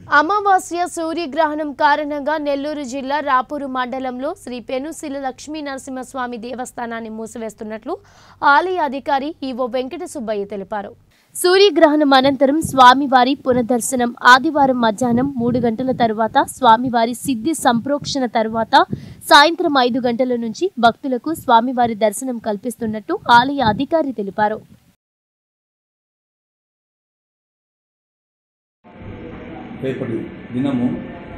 అమావాస్య సూర్యగ్రహణం కారణంగా నెల్లూరు జిల్లా రాపూరు మండలంలో శ్రీ పెనుశిల లక్ష్మీ నరసింహస్వామి దేవస్థానాన్ని మూసివేస్తున్నట్లు ఆలయ అధికారి ఈవో వెంకట సుబ్బయ్య తెలిపారు సూర్యగ్రహణం అనంతరం స్వామివారి పునర్దర్శనం ఆదివారం మధ్యాహ్నం మూడు గంటల తరువాత స్వామివారి సిద్ధి సంప్రోక్షణ తరువాత సాయంత్రం ఐదు గంటల నుంచి భక్తులకు స్వామివారి దర్శనం కల్పిస్తున్నట్టు ఆలయ అధికారి తెలిపారు రేపటి దినము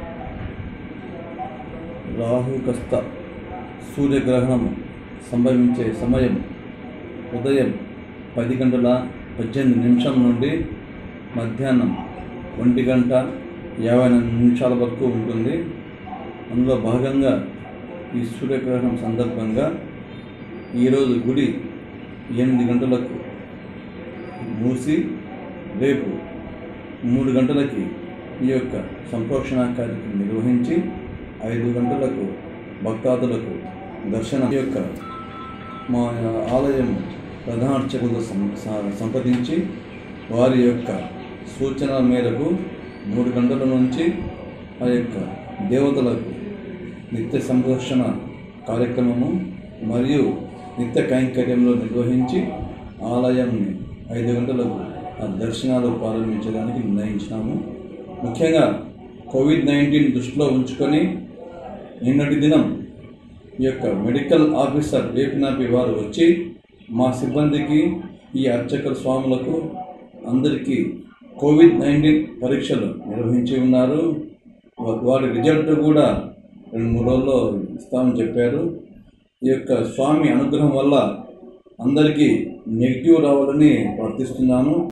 రాహుకస్త సూర్యగ్రహణం సంభవించే సమయం ఉదయం పది గంటల పద్దెనిమిది నిమిషం నుండి మధ్యాహ్నం ఒంటి గంట యాభై ఎనిమిది నిమిషాల వరకు ఉంటుంది అందులో భాగంగా ఈ సూర్యగ్రహణం సందర్భంగా ఈరోజు గుడి ఎనిమిది గంటలకు మూసి రేపు మూడు గంటలకి ఈ యొక్క సంప్రోక్షణ కార్యక్రమం నిర్వహించి ఐదు గంటలకు భక్తాదులకు దర్శనం ఈ యొక్క మా ఆలయం ప్రధాన అర్చకులతో సం- స- సంప్రదించి వారి యొక్క సూచనల మేరకు మూడు గంటల నుంచి ఆ యొక్క దేవతలకు నిత్య సంరక్షణ కార్యక్రమము మరియు నిత్య కైంకర్యంలో నిర్వహించి ఆలయాన్ని ఐదు గంటలకు ఆ దర్శనాలు ప్రారంభించడానికి నిర్ణయించినాము ముఖ్యంగా కోవిడ్ నైన్టీన్ దృష్టిలో ఉంచుకొని నిన్నటి దినం ఈ యొక్క మెడికల్ ఆఫీసర్ వేపినాపి వారు వచ్చి మా సిబ్బందికి ఈ అర్చక స్వాములకు అందరికీ కోవిడ్ నైన్టీన్ పరీక్షలు నిర్వహించి ఉన్నారు వా- వారి రిజల్ట్ కూడా రెండు మూడు రోజుల్లో ఇస్తామని చెప్పారు ఈ యొక్క స్వామి అనుగ్రహం వల్ల అందరికీ నెగిటివ్ రావాలని ప్రార్థిస్తున్నాను